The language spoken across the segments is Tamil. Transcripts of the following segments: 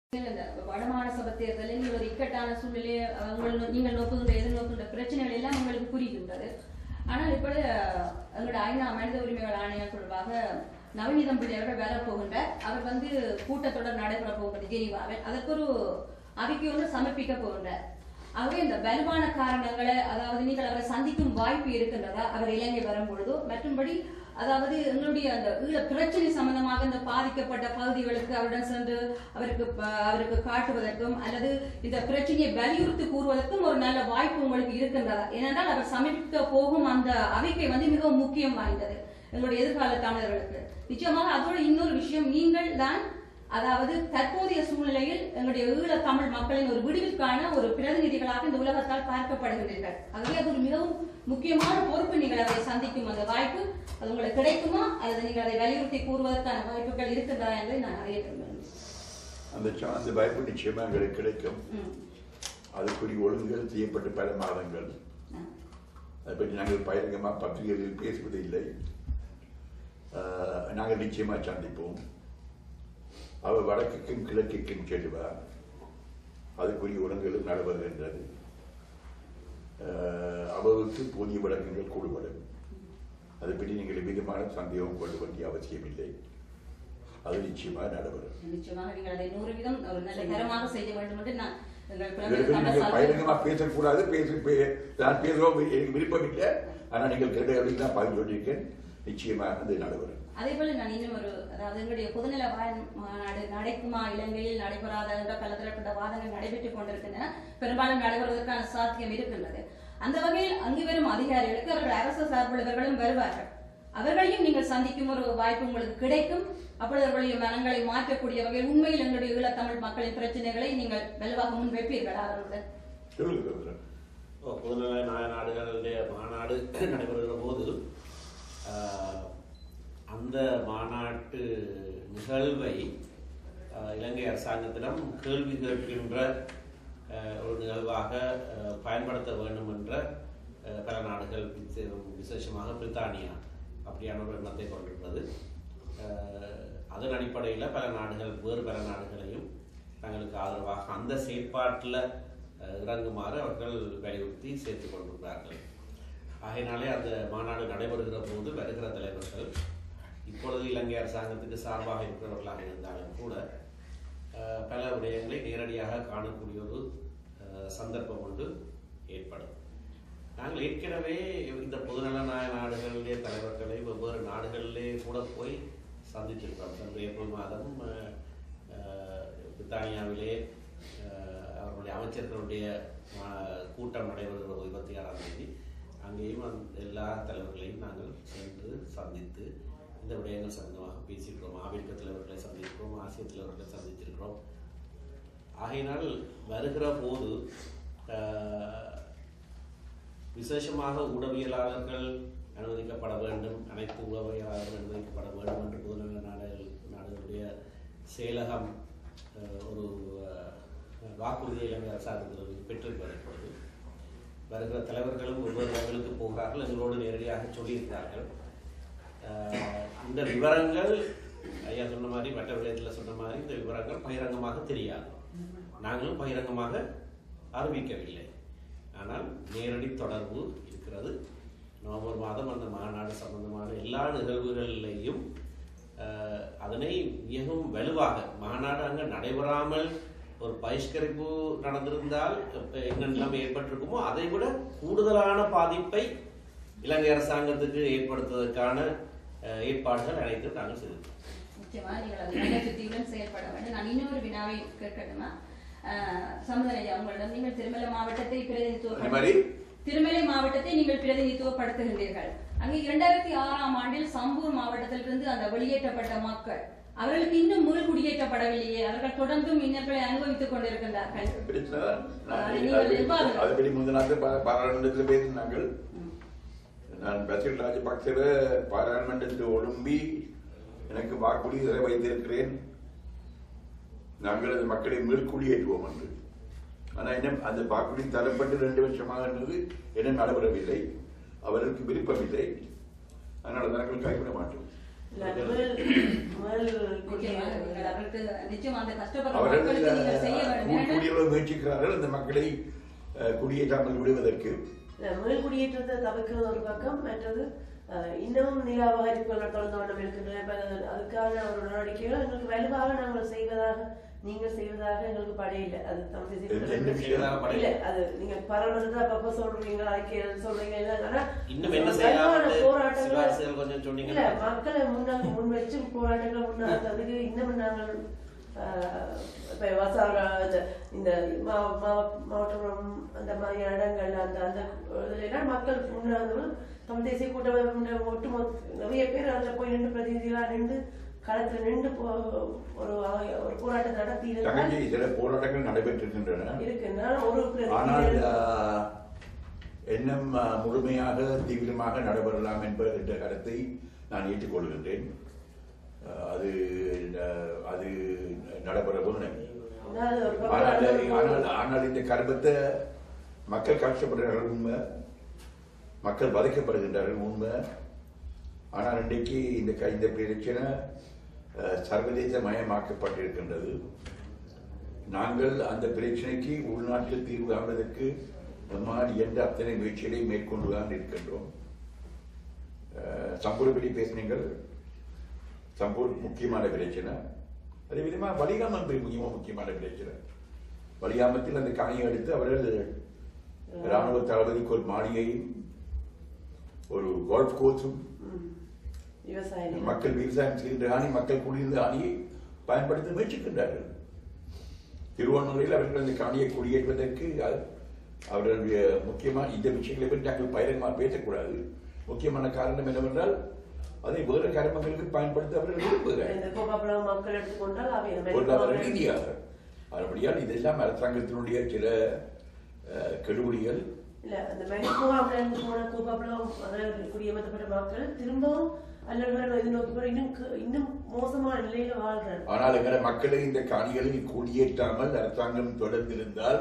நீங்கள் இந்த வடமாகாண சபை தேர்தலில் நீங்கள் ஒரு இக்கட்டான சூழ்நிலையை அஹ், உங்கள் நோ- நீங்கள் நோக்குகின்ற எதிர்நோக்குகின்ற பிரச்சனைகள் எல்லாம் உங்களுக்கு புரிகின்றது ஆனால் இப்பொழுது அஹ், எங்களோட ஐநா மனித உரிமைகள் ஆணையம் தொடர்பாக நவநீதம் பிள்ளை அவர்கள் வேலை போகின்றார் அவர் வந்து கூட்டத்தொடர் நடைபெற போகிறது ஜெனீவாவில் அதற்கு ஒரு அறிக்கை ஒன்று சமர்ப்பிக்க போகின்றார் ஆகவே இந்த வலுவான காரணங்களை அதாவது நீங்கள் அவரை சந்திக்கும் வாய்ப்பு இருக்கின்றதா அவர் இலங்கை வரும் பொழுதோ மற்றும்படி அதாவது எங்களுடைய அந்த ஈழ பிரச்சனை சம்பந்தமாக இந்த பாதிக்கப்பட்ட பகுதிகளுக்கு அவருடன் சென்று அவருக்கு ப- அவருக்கு காட்டுவதற்கும் அல்லது இந்த பிரச்சனையை வலியுறுத்தி கூறுவதற்கும் ஒரு நல்ல வாய்ப்பு உங்களுக்கு இருக்கின்றதா ஏனென்றால் அவர் சமர்ப்பிக்க போகும் அந்த அறிக்கை வந்து மிகவும் முக்கியம் வாய்ந்தது எங்களுடைய எதிர்கால தமிழர்களுக்கு நிச்சயமாக அதோட இன்னொரு விஷயம் நீங்கள் தான் அதாவது தற்போதைய சூழ்நிலையில் எங்களுடைய ஈழ தமிழ் மக்களின் ஒரு விடுவிற்கான ஒரு பிரதிநிதிகளாக இந்த உலகத்தால் பார்க்கப்படுகின்றீர்கள் ஆகவே அது ஒரு மிகவும் முக்கியமான பொறுப்பு நீங்கள் அதை சந்திக்கும் அந்த வாய்ப்பு அது உங்களுக்கு கிடைக்குமா அல்லது நீங்கள் அதை வலியுறுத்தி கூறுவதற்கான வாய்ப்புகள் இருக்கின்றதா என்பதை நான் அறிய விரும்புகிறேன் அந்த சா- அந்த வாய்ப்பு நிச்சயமாக எங்களுக்கு கிடைக்கும் ம். அதுக்குரிய ஒழுங்குகள் செய்யப்பட்டு பல மாதங்கள் ஆ. அதை பற்றி நாங்கள் பகிரங்கமாக பத்திரிகைகளில் பேசுவதில்லை ஆஹ், நாங்கள் நிச்சயமாக சந்திப்போம் அவர் வடக்குக்கும் கிழக்குக்கும் செல்வார் அதுக்குரிய ஒழுங்குகள் நடைபெறுகின்றது ஆஹ், அவருக்கு போதிய விளக்கங்கள் கூடுபடும் அதை பற்றி நீங்கள் விதமான சந்தேகம் கொள்ள வேண்டிய அவசியமில்லை அது நிச்சயமாக நடைபெறும் நிச்சயமாக நீங்கள் அதை நூறு வீதம் ஒரு நல்ல தரமாக செய்ய வேண்டும் என்று நான் எங்கள் பிரபல இதற்கு தமிழ் நீங்கள் சார்பில் பகிரங்கமா பேசக்கூடாது பேச பே- நான் பேசுவோம் எனக்கு விருப்பம் இல்லை ஆனா நீங்கள் கேட்ட அப்படின்னு தான் பதில் சொல்லியிருக்கேன் நிச்சயமாக அது நடைபெறும் அதே போல நான் இன்னும் ஒரு அதாவது எங்களுடைய பொதுநல வாய் மாநாடு நடக்குமா இலங்கையில் நடைபெறாத என்ற பலதரப்பட்ட வாதங்கள் நடைபெற்றுக் கொண்டிருக்கின்றன பெரும்பாலும் நடைபெறுவதற்கான சாத்தியம் இருக்கின்றது அந்த வகையில் அங்கு வரும் அதிகாரிகளுக்கு அவர்கள் அரசு சார்புள்ளவர்களும் வருவார்கள் அவர்களையும் நீங்கள் சந்திக்கும் ஒரு வாய்ப்பு உங்களுக்கு கிடைக்கும் அப்பொழுது அவர்களுடைய மனங்களை மாற்றக்கூடிய வகையில் உண்மையில் எங்களுடைய ஈழத்தமிழ் மக்களின் பிரச்சனைகளை நீங்கள் வலுவாக முன்வைப்பீர்கள் அவர்களுடன் சொல்லுங்க சகோதரன். இப்போ பொதுநல நாய நாடுகளுடைய மாநாடு நடைபெறுகிற போது ஆஹ், அந்த மாநாட்டு நிகழ்வை ஆஹ், இலங்கை அரசாங்கத்திடம் கேள்வி கேட்கின்ற ஆஹ், ஒரு நிகழ்வாக ஆஹ், பயன்படுத்த வேண்டும் என்ற ஆஹ், பல நாடுகள் விசே- விசேஷமாக பிரித்தானியா அப்படியான ஒரு எண்ணத்தை கொண்டிருந்தது ஆஹ், அதன் அடிப்படையில் பல நாடுகள் வேறு பல நாடுகளையும் தங்களுக்கு ஆதரவாக அந்த செயற்பாட்டில் இறங்குமாறு அவர்கள் வலியுறுத்தி சேர்த்துக் கொண்டிருக்கிறார்கள் ஆகையினாலே அந்த மாநாடு நடைபெறுகிற போது வருகிற தலைவர்கள் இப்பொழுது இலங்கை அரசாங்கத்துக்கு சார்பாக இருக்கிறவர்களாக இருந்தாலும் கூட அஹ், பல விடயங்களை நேரடியாக காணக்கூடிய ஒரு அஹ், சந்தர்ப்பம் ஒன்று ஏற்படும் நாங்கள் ஏற்கனவே இந்த பொதுநல நாய நாடுகளுடைய தலைவர்களை வெவ்வேறு நாடுகளிலே கூட போய் சந்திச்சிருக்கிறோம் சென்ற ஏப்ரல் மாதம் அஹ், அஹ், பிரித்தானியாவிலே அஹ், அவர்களுடைய அமைச்சர்களுடைய அஹ், கூட்டம் நடைபெறுகிற போது இருபத்தி ஆறாம் தேதி அங்கேயும் அந்த எல்லா தலைவர்களையும் நாங்கள் சென்று சந்தித்து இந்த விடயங்கள் சம்பந்தமாக பேசியிருக்கிறோம் ஆப்பிரிக்க தலைவர்களை சந்திக்கிறோம் ஆசிய தலைவர்களை சந்திச்சிருக்கிறோம் ஆகையினால் வருகிற போது அஹ், விசேஷமாக ஊடகவியலாளர்கள் அனுமதிக்கப்பட வேண்டும் அனைத்து ஊடகவியலாளர்கள் அனுமதிக்கப்பட வேண்டும் என்று பொதுநல நாடுகள் நாடுகளுடைய செயலகம் அஹ், ஒரு அஹ், வாக்குறுதியை இலங்கை அரசாங்கத்தில் பெற்றிருக்கிறது இப்பொழுது வருகிற தலைவர்களும் ஒவ்வொரு இடங்களுக்கு போகிறார்கள் எங்களோடு நேரடியாக சொல்லியிருக்கிறார்கள் அஹ், இந்த விவரங்கள் ஐயா சொன்ன மாதிரி மற்ற விடயத்தில் சொன்ன மாதிரி இந்த விவரங்கள் பகிரங்கமாக தெரியாது நாங்களும் பகிரங்கமாக அறிவிக்கவில்லை ஆனால் நேரடி தொடர்பு இருக்கிறது நவம்பர் மாதம் அந்த மாநாடு சம்பந்தமான எல்லா நிகழ்வுகளிலேயும் அஹ், அதனை மிகவும் வலுவாக மாநாடு அங்கே நடைபெறாமல் ஒரு பகிஷ்கரிப்பு நடந்திருந்தால் இப்ப என்ன நிலைமை ஏற்பட்டிருக்குமோ அதை விட கூடுதலான பாதிப்பை இலங்கை அரசாங்கத்துக்கு ஏற்படுத்துவதற்கான அஹ், ஏற்பாடுகள் அனைத்தும் நாங்கள் செய்திருக்கோம் நிச்சயமா நீங்கள் அது நல்ல சுத்தியுடன் செயல்பட வேண்டும் நான் இன்னொரு வினாவை கேட்கணுமா சமுதாய உங்களிடம் நீங்கள் திருமலை மாவட்டத்தை அந்த மாதிரி? பிரதிநிதித்துவ திருமலை மாவட்டத்தை நீங்கள் பிரதிநிதித்துவப்படுத்துகின்றீர்கள் அங்கே இரண்டாயிரத்தி ஆறாம் ஆண்டில் சம்பூர் மாவட்டத்திலிருந்து அந்த வெளியேற்றப்பட்ட மக்கள் அவர்களுக்கு இன்னும் முழு குடியேற்றப்படவில்லையே அவர்கள் தொடர்ந்தும் இன்னல்களை அனுபவித்துக் கொண்டிருக்கின்றார்கள் பிரச்சனை தான். நான் அதை அதை நீங்கள் பற்றி- எவ்வாறு- அதை பற்றி முந்தின நாள் பா- பாராளுமன்றத்தில் பேசினாங்கள் நான் பசில் ராஜபக்சர பாராளுமன்றத்தில் ஒழும்பி எனக்கு வாக்குறுதி வைத்திருக்கிறேன் நாங்கள் அந்த மக்களை மேற்குடியேற்றுவோம் என்று ஆனால் என்ன அந்த வாக்குறுதி தரப்பட்டு ரெண்டு வருஷமாக இருந்தது என்ன நடைபெறவில்லை அவர்களுக்கு விருப்பமில்லை அதனால நாங்கள் கைவிட மாட்டோம் இல்ல, முதல் முதல் நிச்சயமாக நீங்கள் அவருக்கு நிச்சயம் அந்த கஷ்டப்படுற அவர்கள் மக்களுக்கு நீங்கள் செய்ய அஹ், வேண்டும் கூ- ஏனென்றால் குடியேற முயற்சிக்கிறார்கள் அந்த மக்களை அஹ், குடியேற்றாமல் விடுவதற்கு இல்ல, முதல் குடியேற்றத்தை தவிர்க்கிறது ஒரு பக்கம் மற்றது அஹ், இன்னமும் நில அபகரிப்புகள் தொடர்ந்து வண்ணம் இருக்கின்றன இப்ப அது- அதுக்கான ஒரு நடவடிக்கைகள் எங்களுக்கு வலுவாக நாங்கள் செய்வதாக நீங்கள் செய்வதாக எங்களுக்கு படையில்லை அது தமிழ் தேசிய என்ன- என்ன கூட்டமைப்பு- விஷயம்? இல்ல அது நீங்க பாராளுமன்றத்துல அப்பப்ப சொல்றீங்க ஐக்கியம் சொல்றீங்க இல்ல, ஆனா இன்னும் என்ன வலுவான செய்யலாம் போராட்டங்களை சிபாரிசுகள் கொஞ்சம் இல்ல சொன்னீங்கன்னா மக்களை முன்னாக முன் வச்சு போராட்டங்களை முன்னாகிறதுக்கு இன்னும் நாங்கள் ஆஹ், இப்ப வசாரா இந்த- இந்த மா- மா- மாவட்டம் அந்த மாதிரியான இடங்கள்ல அந்த அந்த இதுல எல்லாம் மக்கள் முன்னாங்க தமிழ் தேசிய கூட்டமைப்பு ஒட்டுமொத்த நிறைய பேர் அதுல போய் நின்று பிரதிநிதிகளா நின்று களத்துல நின்று போ- ஒரு ஒரு போராட்டம் நடத்தி இருந்தால் தங்கச்சி சில போராட்டங்கள் நடைபெற்றிருக்கின்றன இருக்குன்னா ஒரு ஆனால் பிரதிநிதி ஆஹ், இன்னும் ஆஹ், முழுமையாக தீவிரமாக நடைபெறலாம் என்ப என்ற கருத்தை நான் ஏற்றுக்கொள்கின்றேன் ஆஹ், அது ஆஹ், அது நடைபெற வேண்டும் அதாவது ஒரு பக்கம் ஆனால் அது- ஆனால் ஆனால் இந்த கர்ப்பத்தை மக்கள் கஷ்டப்படுகிறார்கள் உண்மை மக்கள் பாதிக்கப்படுகின்றார்கள் உண்மை ஆனால் இன்றைக்கு இந்த க- இந்த பிரச்சனை அஹ், சர்வதேச மயமாக்கப்பட்டிருக்கின்றது நாங்கள் அந்த பிரச்சனைக்கு உள்நாட்டில் தீர்வு காண்பதற்கு நம்மால் என்ற அத்தனை முயற்சிகளை மேற்கொண்டு தான் இருக்கின்றோம் அஹ், சம்பூர் பற்றி பேசினீங்கள் சம்பூர் முக்கியமான பிரச்சனை அதே விதமாக வலிகாமம் பெரிய முக்கியமாக முக்கியமான பிரச்சனை வலிகாமத்தில் அந்த காணியை எடுத்து அவர்கள் ராணுவ தளபதிக்கு ஒரு மாளிகையும் ஒரு கோல்ஃப் கோர்ஸும் ம். விவசாய நிலம். மக்கள் விவசாயம் செய்கின்ற ஆணி மக்கள் குடியிருந்த ஆணியை பயன்படுத்த முயற்சிக்கின்றார்கள் திருவண்ணாமலையில் அவர்கள் அந்த காணியை குடியேற்றுவதற்கு அ- அவர்களுடைய முக்கியமான இந்த விஷயங்களை பற்றி நாங்கள் பகிரங்கமாக பேசக்கூடாது முக்கியமான காரணம் என்னவென்றால் அதை வேறு கர்மங்களுக்கு பயன்படுத்த அவர்கள் விரும்புகிறார்கள் இந்த கோபாபுரம் மக்கள் எடுத்துக்கொண்டால் அவை இந்த பொருளாதார மெரினா ரீதியாக அதுபடியால் இதெல்லாம் அரசாங்கத்தினுடைய சில அஹ், கெடுபிடிகள் இல்ல அந்த மெரினாவுல இருந்து போன கோபாபுரம் அதாவது குடியமர்த்தப்பட்ட மக்கள் திரும்பவும் அல்லவர்கள் எதிர்நோக்கி போற இன்னும் க- இன்னும் மோசமான நிலையில வாழ்றாங்க ஆனால் எங்களை மக்களை இந்த காணிகளில் குடியேற்றாமல் அரசாங்கம் தொடர்ந்திருந்தால்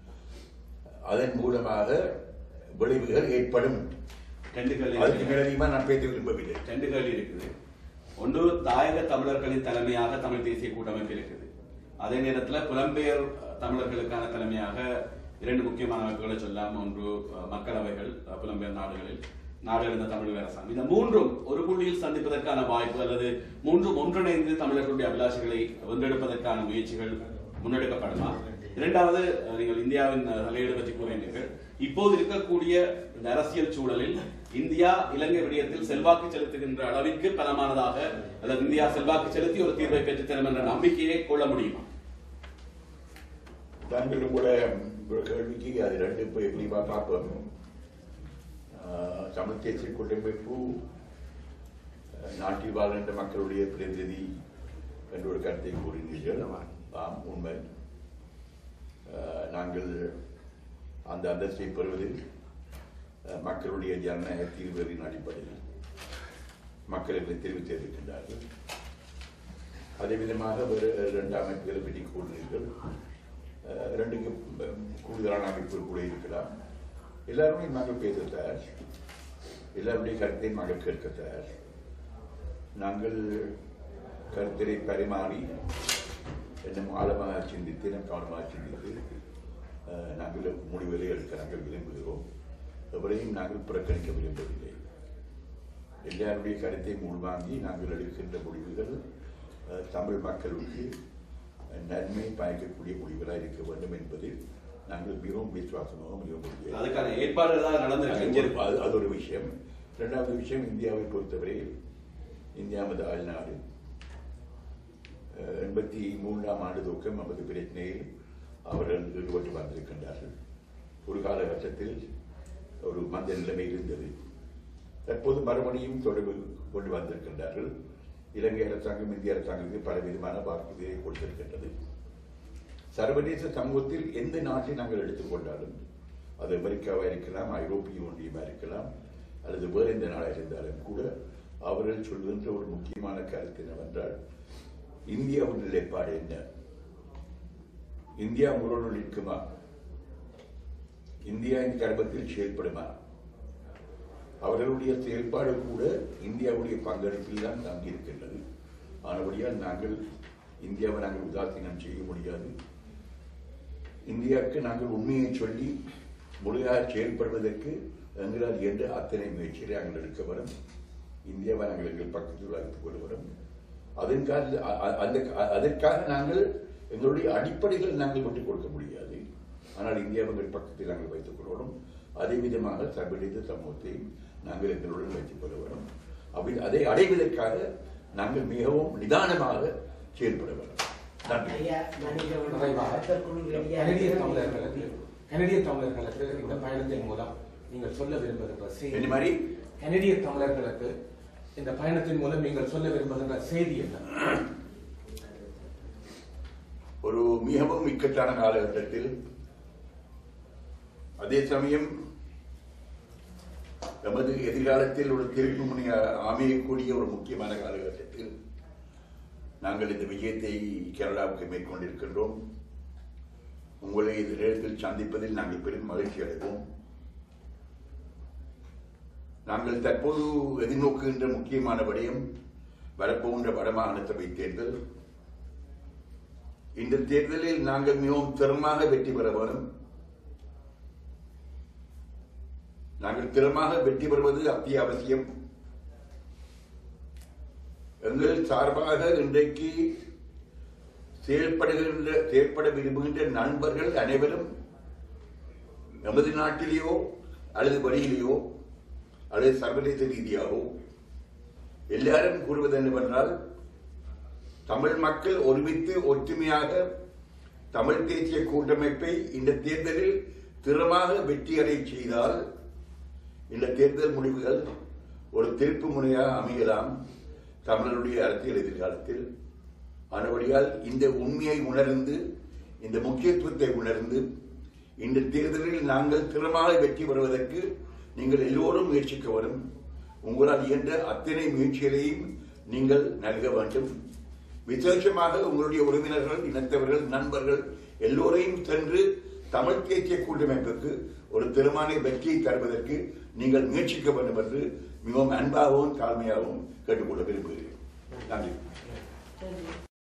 அதன் மூலமாக விளைவுகள் ஏற்படும் ரெண்டு கேள்வி அதுக்கு இருக்குது. மேலதிகமா நான் பேச விரும்பவில்லை ரெண்டு கேள்வி இருக்குது ஒன்று தாயக தமிழர்களின் தலைமையாக தமிழ் தேசிய கூட்டமைப்பு இருக்குது அதே நேரத்துல புலம்பெயர் தமிழர்களுக்கான தலைமையாக இரண்டு முக்கியமான அமைப்புகளை சொல்லலாம் ஒன்று அஹ், மக்களவைகள் அஹ், புலம்பெயர் நாடுகளில் நாடு எழுந்த தமிழ் அரசாங்கம் இந்த மூன்றும் ஒரு புள்ளியில் சந்திப்பதற்கான வாய்ப்பு அல்லது மூன்றும் ஒன்றிணைந்து தமிழர்களுடைய அபிலாஷைகளை வென்றெடுப்பதற்கான முயற்சிகள் முன்னெடுக்கப்படுமா இரண்டாவது அஹ், நீங்கள் இந்தியாவின் அஹ், தலையீடு பற்றி கூறினீர்கள் இப்போது இருக்கக்கூடிய இந்த அரசியல் சூழலில் இந்தியா இலங்கை விடயத்தில் செல்வாக்கு செலுத்துகின்ற அளவிற்கு பலமானதாக அல்லது இந்தியா செல்வாக்கு செலுத்தி ஒரு தீர்வை பெற்றுத் தரும் என்ற நம்பிக்கையை கொள்ள முடியுமா தாங்கள் கூட ஒரு கேள்விக்கு அது ரெண்டு இப்போ எப்படி பார்ப்போம் ஆஹ், தமிழ் தேசிய கூட்டமைப்பு அஹ், நாட்டில் வாழ்கின்ற மக்களுடைய பிரதிநிதி என்ற ஒரு கருத்தை கூறினீர்கள் ஆம் உண்மை ஆஹ், நாங்கள் அந்த அந்தஸ்தை பெறுவது அஹ், மக்களுடைய ஜனநாயக தீர்வுகளின் அடிப்படையில் மக்கள் எங்களை தெரிவித்திருக்கின்றார்கள் அதே விதமாக வேறு ரெண்டு அமைப்புகளை பற்றி கூறினீர்கள் அஹ், ரெண்டுக்கு அஹ், கூடுதலான அமைப்புகள் கூட இருக்கலாம் எல்லாருமே நாங்கள் பேச தயார் எல்லாருடைய கருத்தையும் நாங்கள் கேட்க தயார் நாங்கள் கருத்தரை பரிமாறி இன்னும் ஆழமாக சிந்தித்து இன்னும் கவனமாக சிந்தித்து அஹ், நாங்கள் முடிவுகளை எடுக்க நாங்கள் விரும்புகிறோம் எவரையும் நாங்கள் புறக்கணிக்க விரும்பவில்லை எல்லாருடைய கருத்தை உள்வாங்கி நாங்கள் எடுக்கின்ற முடிவுகள் அஹ், தமிழ் மக்களுக்கு அஹ், நன்மை பயக்கக்கூடிய முடிவுகளாக இருக்க வேண்டும் என்பதில் நாங்கள் மிகவும் விசுவாசமாக மிகவும் உறுதியாக அதுக்கான ஏற்பாடுகள் தான் நடந்திருக்கு இங்க இருக்கு. அது அது ஒரு விஷயம் இரண்டாவது விஷயம் இந்தியாவை பொறுத்தவரை இந்தியா நமது ஆழ்நாடு அஹ், எண்பத்தி மூன்றாம் ஆண்டு துவக்கம் நமது பிரச்சனையில் அவர்கள் ஈடுபட்டு வந்திருக்கின்றார்கள் ஒரு காலகட்டத்தில் ஒரு மந்த நிலைமை இருந்தது தற்போது மறுபடியும் தொடர்பு கொண்டு வந்திருக்கின்றார்கள் இலங்கை அரசாங்கம் இந்திய அரசாங்கத்துக்கு பலவிதமான வாக்குறுதியை கொடுத்திருக்கின்றது சர்வதேச சமூகத்தில் எந்த நாட்டை நாங்கள் எடுத்துக்கொண்டாலும் அது அமெரிக்காவாக இருக்கலாம் ஐரோப்பிய ஒன்றியமாக இருக்கலாம் அல்லது வேறு எந்த நாடாக இருந்தாலும் கூட அவர்கள் சொல்கின்ற ஒரு முக்கியமான கருத்து என்னவென்றால் இந்தியாவின் நிலைப்பாடு என்ன இந்தியா முரணு நிற்குமா இந்தியா இந்த கர்ப்பத்தில் செயல்படுமா அவர்களுடைய செயல்பாடு கூட இந்தியாவுடைய பங்களிப்பில் தான் தங்கி இருக்கின்றது ஆனபடியால் நாங்கள் இந்தியாவை நாங்கள் உதாசீனம் செய்ய முடியாது இந்தியாவுக்கு நாங்கள் உண்மையை சொல்லி முழுமையாக செயல்படுவதற்கு எங்களால் என்ற அத்தனை முயற்சிகளை நாங்கள் எடுக்க வரும் இந்தியாவை நாங்கள் எங்கள் பக்கத்தில் அழைத்துக் கொள்ள வரும் அதற்காக அ- அ- அந்த அ- அதற்காக நாங்கள் எங்களுடைய அடிப்படைகள் நாங்கள் விட்டுக் கொடுக்க முடியாது ஆனால் இந்தியாவை எங்கள் பக்கத்தில் நாங்கள் வைத்துக் கொள்ளணும் அதே விதமாக சர்வதேச சமூகத்தையும் நாங்கள் எங்களுடன் வைத்துக் கொள்ள வரும் அப்படி அதை அடைவதற்காக நாங்கள் மிகவும் நிதானமாக செயல்பட வேண்டும் நன்றி ஐயா மனித நிறைவாக வளர்த்தற்குழு வெளியாக கனடிய தமிழர்களுக்கு கனடிய தமிழர்களுக்கு இந்த பயணத்தின் மூலம் நீங்கள் சொல்ல விரும்புகின்ற என்ன செய்தி மாதிரி கனடிய தமிழர்களுக்கு இந்த பயணத்தின் மூலம் நீங்கள் சொல்ல விரும்புகின்ற செய்தி என்ன ஒரு மிகவும் இக்கட்டான காலகட்டத்தில் அதே சமயம் நமது எதிர்காலத்தில் ஒரு திருப்பு முனை அமையக்கூடிய ஒரு முக்கியமான காலகட்டத்தில் நாங்கள் இந்த விஜயத்தை கேரளாவுக்கு மேற்கொண்டிருக்கின்றோம் உங்களை இந்த நேரத்தில் சந்திப்பதில் நாங்கள் பெரும் மகிழ்ச்சி அடைவோம் நாங்கள் தற்போது எதிர்நோக்குகின்ற முக்கியமான விடயம் வரப்போகின்ற வடமாகாண சபை தேர்தல் இந்த தேர்தலில் நாங்கள் மிகவும் திறமாக வெற்றி பெற வேண்டும் நாங்கள் திறமாக வெற்றி பெறுவது அத்தியாவசியம் எங்கள் சார்பாக இன்றைக்கு செயல்படுகின்ற செயல்பட விரும்புகின்ற நண்பர்கள் அனைவரும் நமது நாட்டிலேயோ அல்லது வழியிலேயோ அல்லது சர்வதேச ரீதியாகவோ எல்லாரும் கூறுவது என்னவென்றால் தமிழ் மக்கள் ஒருமித்து ஒற்றுமையாக தமிழ் தேசிய கூட்டமைப்பை இந்த தேர்தலில் திறமாக வெற்றியடை செய்தால் இந்த தேர்தல் முடிவுகள் ஒரு திருப்பு முனையாக அமையலாம் தமிழருடைய அரசியல் எதிர்காலத்தில் ஆனபடியால் இந்த உண்மையை உணர்ந்து இந்த முக்கியத்துவத்தை உணர்ந்து இந்த தேர்தலில் நாங்கள் திறமாக வெற்றி பெறுவதற்கு நீங்கள் எல்லோரும் முயற்சிக்க வரும் உங்களால் இயன்ற அத்தனை முயற்சிகளையும் நீங்கள் நல்க வேண்டும் விசேஷமாக உங்களுடைய உறவினர்கள் இனத்தவர்கள் நண்பர்கள் எல்லோரையும் சென்று தமிழ் தேசிய கூட்டமைப்புக்கு ஒரு திறமான வெற்றியை தருவதற்கு நீங்கள் முயற்சிக்க வேண்டும் என்று மிகவும் அன்பாகவும் தாழ்மையாகவும் கேட்டுக்கொள்ள விரும்புகிறேன் நன்றி நன்றி